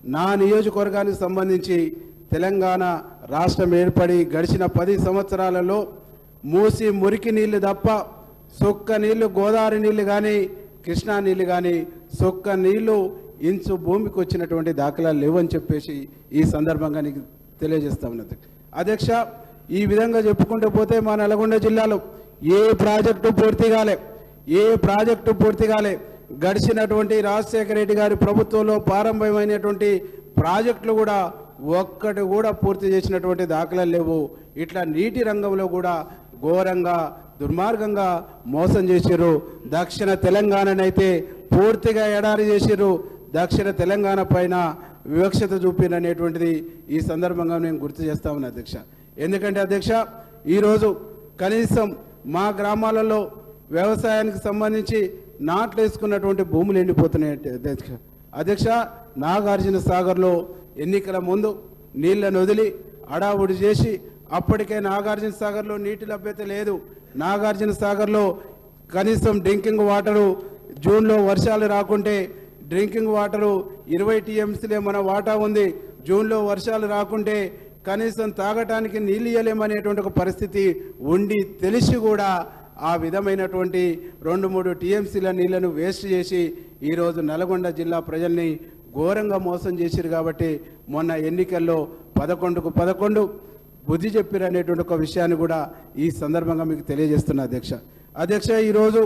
నా నియోజకవర్గానికి సంబంధించి తెలంగాణ రాష్ట్రం ఏర్పడి గడిచిన పది సంవత్సరాలలో మూసి మురికి నీళ్లు తప్ప సుక్క నీళ్లు గోదావరి నీళ్లు కానీ కృష్ణా నీళ్లు కానీ సుక్క నీళ్లు ఇంచు భూమికి వచ్చినటువంటి దాఖలాలు లేవని చెప్పేసి ఈ సందర్భంగా నీకు తెలియజేస్తా ఉన్నది అధ్యక్ష ఈ విధంగా చెప్పుకుంటూ పోతే మా నల్గొండ జిల్లాలో ఏ ప్రాజెక్టు పూర్తి కాలే ఏ ప్రాజెక్టు పూర్తి కాలే గడిచినటువంటి రాజశేఖర రెడ్డి గారి ప్రభుత్వంలో ప్రారంభమైనటువంటి ప్రాజెక్టులు కూడా ఒక్కటి కూడా పూర్తి చేసినటువంటి దాఖలాలు లేవు ఇట్లా నీటి రంగంలో కూడా ఘోరంగా దుర్మార్గంగా మోసం చేసిర్రు దక్షిణ తెలంగాణనైతే పూర్తిగా ఎడారి చేసిర్రు దక్షిణ తెలంగాణ పైన వివక్షత చూపిననేటువంటిది ఈ సందర్భంగా నేను గుర్తు చేస్తా ఉన్నా అధ్యక్ష ఎందుకంటే అధ్యక్ష ఈరోజు కనీసం మా గ్రామాలలో వ్యవసాయానికి సంబంధించి నాట్లు వేసుకున్నటువంటి భూములు ఎండిపోతున్నాయి అధ్యక్ష అధ్యక్ష నాగార్జున సాగర్లో ఎన్నికల ముందు నీళ్లను వదిలి అడావుడి చేసి అప్పటికే నాగార్జున సాగర్లో నీటి లభ్యత లేదు నాగార్జున సాగర్లో కనీసం డ్రింకింగ్ వాటరు జూన్లో వర్షాలు రాకుంటే డ్రింకింగ్ వాటరు ఇరవై టీఎంసీలే మన వాటా ఉంది జూన్లో వర్షాలు రాకుంటే కనీసం తాగటానికి నీళ్ళు ఇయ్యలేమనేటువంటి ఒక పరిస్థితి ఉండి తెలిసి కూడా ఆ విధమైనటువంటి రెండు మూడు టీఎంసీల నీళ్లను వేస్ట్ చేసి ఈరోజు నల్గొండ జిల్లా ప్రజల్ని ఘోరంగా మోసం చేశారు కాబట్టి మొన్న ఎన్నికల్లో పదకొండుకు పదకొండు బుద్ధి చెప్పారు అనేటువంటి ఒక విషయాన్ని కూడా ఈ సందర్భంగా మీకు తెలియజేస్తున్నా అధ్యక్ష అధ్యక్ష ఈరోజు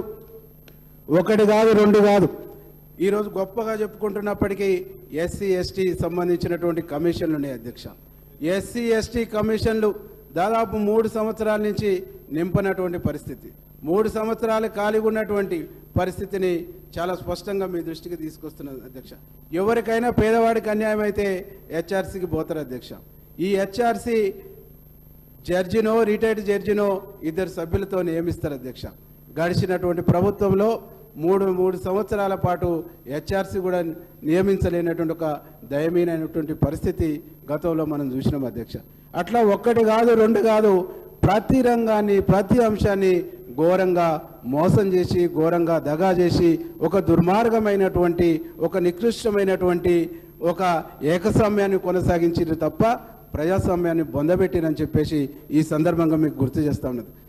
ఒకటి కాదు రెండు కాదు ఈరోజు గొప్పగా చెప్పుకుంటున్నప్పటికీ ఎస్సీ ఎస్టీ సంబంధించినటువంటి కమిషన్లు ఉన్నాయి అధ్యక్ష ఎస్సీ ఎస్టీ కమిషన్లు దాదాపు మూడు సంవత్సరాల నుంచి నింపనటువంటి పరిస్థితి మూడు సంవత్సరాలు ఖాళీగా ఉన్నటువంటి పరిస్థితిని చాలా స్పష్టంగా మీ దృష్టికి తీసుకొస్తున్నది అధ్యక్ష ఎవరికైనా పేదవాడికి అన్యాయం అయితే హెచ్ఆర్సీకి పోతారు అధ్యక్ష ఈ హెచ్ఆర్సీ జడ్జినో రిటైర్డ్ జడ్జినో ఇద్దరు సభ్యులతో నియమిస్తారు అధ్యక్ష గడిచినటువంటి ప్రభుత్వంలో మూడు మూడు సంవత్సరాల పాటు హెచ్ఆర్సీ కూడా నియమించలేనటువంటి ఒక దయమీనైనటువంటి పరిస్థితి గతంలో మనం చూసినాం అధ్యక్ష అట్లా ఒక్కటి కాదు రెండు కాదు ప్రతి రంగాన్ని ప్రతి అంశాన్ని ఘోరంగా మోసం చేసి ఘోరంగా దగా చేసి ఒక దుర్మార్గమైనటువంటి ఒక నికృష్టమైనటువంటి ఒక ఏకస్వామ్యాన్ని కొనసాగించారు తప్ప ప్రజాస్వామ్యాన్ని బొందబెట్టిరని చెప్పేసి ఈ సందర్భంగా మీకు గుర్తు చేస్తా ఉన్నది